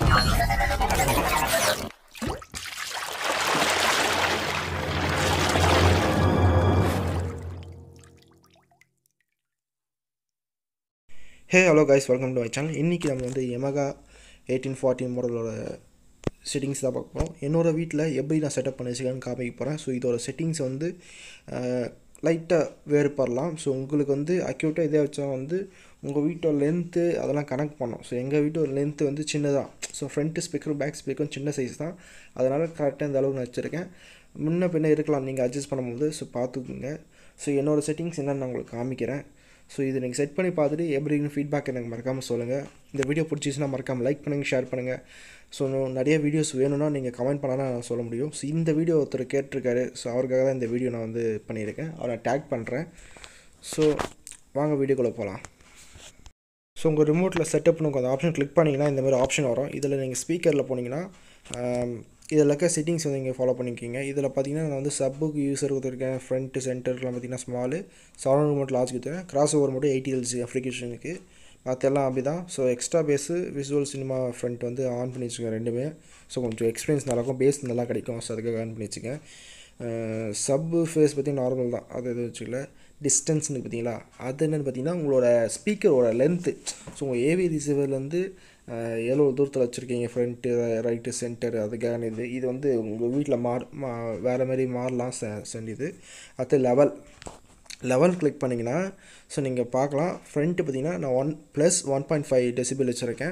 Hey hello guys welcome to my channel இன்றைக்கி நம்ம வந்து எமகா எயிட்டீன் ஃபார்ட்டின் மாடலோட செட்டிங்ஸ் தான் பார்க்க போகிறோம் என்னோடய வீட்டில் எப்படி நான் செட்டப் பண்ணி வச்சுக்கேன்னு காமிக்க போகிறேன் ஸோ இதோட செட்டிங்ஸ் வந்து லைட்டாக வேறுபடலாம் ஸோ உங்களுக்கு வந்து அக்யூட்டாக இதே வச்சா வந்து உங்கள் வீட்டோட லென்த்து அதெல்லாம் கனெக்ட் பண்ணோம் ஸோ எங்கள் வீட்டோட லென்த்து வந்து சின்னதான் ஸோ ஃப்ரண்ட்டு ஸ்பீக்கரும் பேக் ஸ்பீக்கரும் சின்ன சைஸ் தான் அதனால் கரெக்டாக இந்த அளவுக்கு நான் வச்சுருக்கேன் முன்ன பின்ன இருக்கலாம் நீங்கள் அட்ஜஸ்ட் பண்ணும்போது ஸோ பார்த்துக்குங்க ஸோ என்னோடய செட்டிங்ஸ் என்னென்னு நான் உங்களுக்கு காமிக்கிறேன் ஸோ இது நீங்கள் செட் பண்ணி பார்த்துட்டு எப்படின்னு ஃபீட்பேக் எனக்கு மறக்காமல் சொல்லுங்கள் இந்த வீடியோ பிடிச்சிச்சுன்னா மறக்காமல் லைக் பண்ணுங்கள் ஷேர் பண்ணுங்கள் ஸோ நிறைய வீடியோஸ் வேணும்னா நீங்கள் கமெண்ட் பண்ணால் நான் சொல்ல முடியும் ஸோ இந்த வீடியோ ஒருத்தர் கேட்டிருக்காரு ஸோ அவருக்காக தான் இந்த வீடியோ நான் வந்து பண்ணியிருக்கேன் அவரை டேக் பண்ணுறேன் ஸோ வாங்க வீடியோக்குள்ளே போகலாம் ஸோ உங்கள் ரிமோட்டில் செட்டப்னு அந்த ஆப்ஷன் கிளிக் பண்ணிங்கன்னா இந்த மாதிரி ஆப்ஷன் வரும் இதில் நீங்கள் ஸ்பீக்கரில் போனீங்கன்னா இதில் இருக்க செட்டிங்ஸ் வந்து நீங்கள் ஃபாலோ பண்ணிக்கிங்க இதில் பார்த்தீங்கன்னா நான் வந்து சப்புக்கு யூஸர் கொடுத்துருக்கேன் ஃப்ரண்ட்டு சென்டர்லாம் பார்த்தீங்கன்னா ஸ்மாலு சவுண்ட் ரிமோட் லார்ஜ் கொடுத்துருக்கேன் கிராஸ் ஓவர் மட்டும் எயிட்டி எல்ஜி அப்ளிகேஷனுக்கு மற்றெல்லாம் அப்படி தான் so extra bass visual cinema front வந்து ஆன் பண்ணி வச்சுக்கேன் ரெண்டுமே ஸோ கொஞ்சம் எக்ஸ்பீரியன்ஸ் நல்லாயிருக்கும் பேஸ் நல்லா கிடைக்கும் ஸோ அதுக்காக ஆன் பண்ணி வச்சுக்கேன் சப்பு ஃபேஸ் பார்த்திங்கன்னா நார்மல் தான் அது எதுவும் வச்சுக்கல டிஸ்டன்ஸ்னு பார்த்தீங்களா அது என்னென்னு பார்த்தீங்கன்னா உங்களோட ஸ்பீக்கரோட லென்த்து ஸோ உங்கள் ஏவி ரிசீவர்லேருந்து எவ்வளோ தூரத்தில் வச்சுருக்கீங்க ஃப்ரண்ட்டு ரைட்டு சென்டர் அதுக்கான இது இது வந்து உங்கள் வீட்டில் மாறு மா வேறு மாதிரி மாறலாம் செ செஞ்சுது அடுத்து லெவல் லெவல் கிளிக் பண்ணிங்கன்னா ஸோ நீங்கள் பார்க்கலாம் ஃப்ரண்ட்டு பார்த்தீங்கன்னா நான் one plus one point five decibel வச்சுருக்கேன்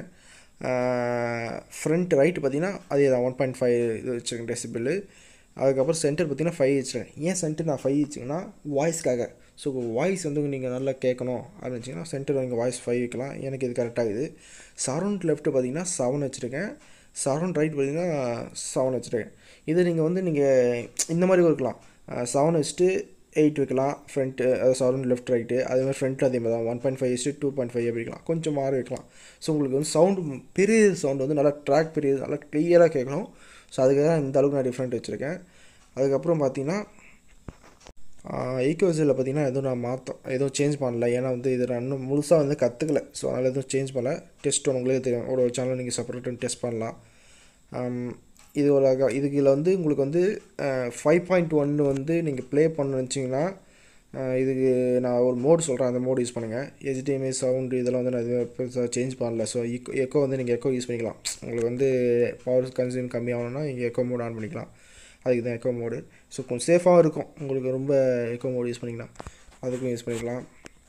ஃப்ரண்ட் ரைட்டு பார்த்தீங்கன்னா அதே தான் ஒன் பாயிண்ட் ஃபைவ் இது வச்சுருக்கேன் டெசிபிள் அதுக்கப்புறம் சென்டர் பார்த்தீங்கன்னா ஃபைவ் வச்சுருக்கேன் ஏன் சென்டர் நான் ஃபைவ் வச்சுங்கன்னா வாய்ஸ்க்காக ஸோ வாய்ஸ் வந்து நீங்கள் நல்லா கேட்கணும் அப்படின்னு வச்சிங்கன்னா சென்டர் நீங்கள் வாய்ஸ் ஃபைவ் வைக்கலாம் எனக்கு இது கரெக்டாகுது சரௌண்ட் லெஃப்ட்டு பார்த்தீங்கன்னா செவன் வச்சுருக்கேன் சரௌண்ட் ரைட் பார்த்தீங்கன்னா செவன் வச்சுருக்கேன் இது நீங்கள் வந்து நீங்கள் இந்த மாதிரி இருக்கலாம் செவன் வச்சுட்டு எயிட் வைக்கலாம் ஃப்ரண்ட்டு சரௌண்ட் லெஃப்ட் ரைட்டு அதேமாதிரி ஃப்ரண்ட்டில் அதே மாதிரி தான் ஒன் பாயிண்ட் ஃபைவ் வச்சுட்டு டூ பாயிண்ட் ஃபைவ் வைக்கலாம் கொஞ்சம் மாறி வைக்கலாம் ஸோ உங்களுக்கு வந்து சவுண்டு பெரிய சவுண்டு வந்து நல்லா ட்ராக் பெரிய நல்லா கிளியராக கேட்கணும் ஸோ அதுக்காக தான் இந்த அளவுக்கு நான் டிஃப்ரெண்ட் வச்சுருக்கேன் அதுக்கப்புறம் பார்த்தீங்கன்னா ஈக்குவஸில் பார்த்தீங்கன்னா எதுவும் நான் மாற்றோம் எதுவும் சேஞ்ச் பண்ணல ஏன்னா வந்து இது நான் இன்னும் முழுசாக வந்து கற்றுக்கல ஸோ அதனால் எதுவும் சேஞ்ச் பண்ணல டெஸ்ட் உங்களே தெரியும் ஒரு சேனல் நீங்கள் செப்பரேட்டாக டெஸ்ட் பண்ணலாம் இது ஒரு இதுக்கு இதில் வந்து உங்களுக்கு வந்து ஃபைவ் பாயிண்ட் ஒன்று வந்து நீங்கள் ப்ளே பண்ண வச்சிங்கன்னா இதுக்கு நான் ஒரு மோடு சொல்கிறேன் அந்த மோடு யூஸ் பண்ணுங்கள் ஹெச்டிஎம்ஐ சவுண்டு இதெல்லாம் வந்து நான் எதுவும் பெருசாக சேஞ்ச் பண்ணல ஸோ இக்கோ எக்கோ வந்து நீங்கள் எக்கோ யூஸ் பண்ணிக்கலாம் உங்களுக்கு வந்து பவர் கன்சியூம் கம்மியாகணும்னா நீங்கள் எக்கோ மோடு ஆன் பண்ணிக்கலாம் அதுக்கு தான் எக்கோ மோடு ஸோ கொஞ்சம் சேஃபாகவும் இருக்கும் உங்களுக்கு ரொம்ப எக்கோ மோடு யூஸ் பண்ணிக்கலாம் அதுக்கும் யூஸ் பண்ணிக்கலாம்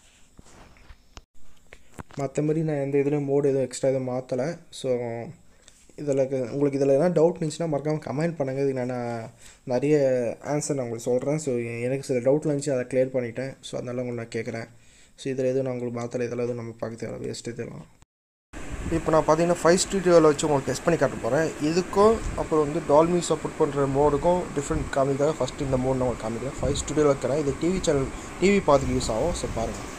மற்றபடி நான் எந்த இதுலேயும் மோடு எதுவும் எக்ஸ்ட்ரா எதுவும் மாற்றலை ஸோ இதில் உங்களுக்கு இதில் எதனா டவுட் இருந்துச்சுன்னா மறக்காமல் கமெண்ட் பண்ணுங்கள் இதுக்கு நான் நிறைய ஆன்சர் நான் உங்களுக்கு சொல்கிறேன் ஸோ எனக்கு சில டவுட்லாம் இருந்துச்சு அதை கிளியர் பண்ணிட்டேன் ஸோ அதனால உங்களுக்கு நான் கேட்குறேன் ஸோ இதில் எதுவும் நான் உங்களுக்கு மாற்றலை இதெல்லாம் எதுவும் நம்ம பார்க்க தேவை வேஸ்ட்டு இதெல்லாம் இப்போ நான் பார்த்தீங்கன்னா ஃபைவ் ஸ்டுடியோவில் வச்சு உங்களுக்கு டெஸ்ட் பண்ணி காட்ட போகிறேன் இதுக்கும் அப்புறம் வந்து டால்மி சப்போர்ட் பண்ணுற மோடுக்கும் டிஃப்ரெண்ட் காமிக்காக ஃபஸ்ட்டு இந்த மோடு நான் உங்களுக்கு காமிக்கிறேன் ஃபைவ் ஸ்டுடியோவில் வைக்கிறேன் இது டிவி சேனல் டிவி பார்த்துக்கு யூஸ் ஆகும் ஸோ பாருங்கள்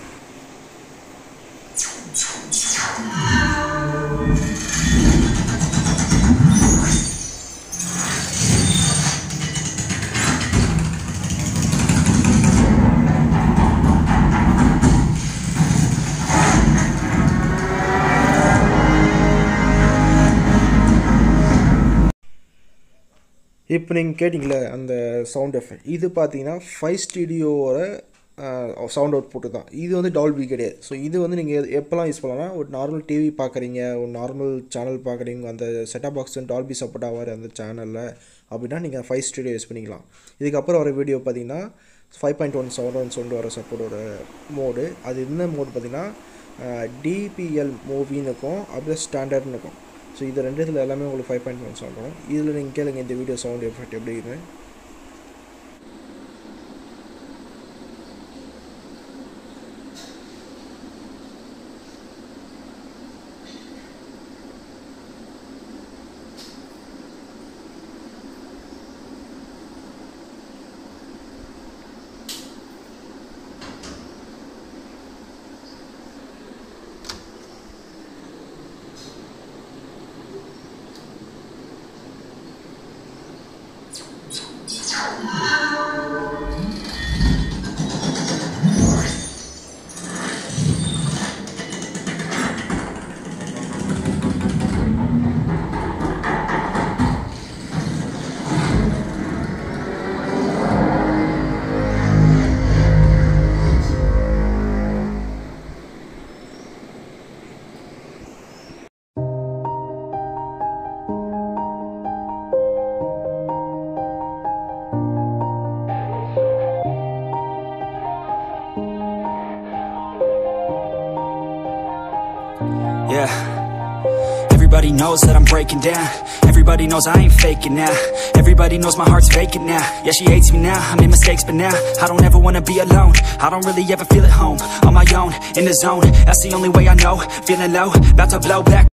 இப்போ நீங்கள் கேட்டிங்களே அந்த சவுண்ட் எஃபெக்ட் இது பார்த்தீங்கன்னா ஃபைவ் ஸ்டுடியோவோட சவுண்ட் அவுட் புட்டு தான் இது வந்து டால்பி கிடையாது ஸோ இது வந்து நீங்கள் எப்போல்லாம் யூஸ் பண்ணலாம்னா ஒரு நார்மல் டிவி பார்க்குறீங்க ஒரு நார்மல் சேனல் பார்க்குறீங்க அந்த செட்டப் பாக்ஸ் டால்பி சப்போர்ட் ஆகாது அந்த சேனலில் அப்படின்னா நீங்கள் ஃபைவ் ஸ்டுடியோ யூஸ் பண்ணிக்கலாம் இதுக்கப்புறம் வர வீடியோ பார்த்தீங்கன்னா ஃபைவ் பாயிண்ட் ஒன் செவன் சொல்லிட்டு வர சப்போர்ட்டோட மோடு அது என்ன மோடு பார்த்தீங்கன்னா டிபிஎல் மூவின்னு இருக்கும் அப்படியே ஸ்டாண்டர்ட்னு இருக்கும் ஸோ இது ரெண்டு இதில் எல்லாமே உங்களுக்கு ஃபைவ் பாயிண்ட் ஒன் சவுண்ட் வரும் இதில் நீங்கள் கேளுங்க இந்த வீடியோ சவுண்ட் எஃபெக்ட் எப்படி இருக்குது Yeah. Everybody knows that I'm breaking down. Everybody knows I ain't faking now. Everybody knows my heart's vacant now. Yeah, she hates me now. I made mistakes, but now I don't ever wanna be alone. I don't really ever feel at home. On my own, in the zone. That's the only way I know. Feeling low, about to blow back.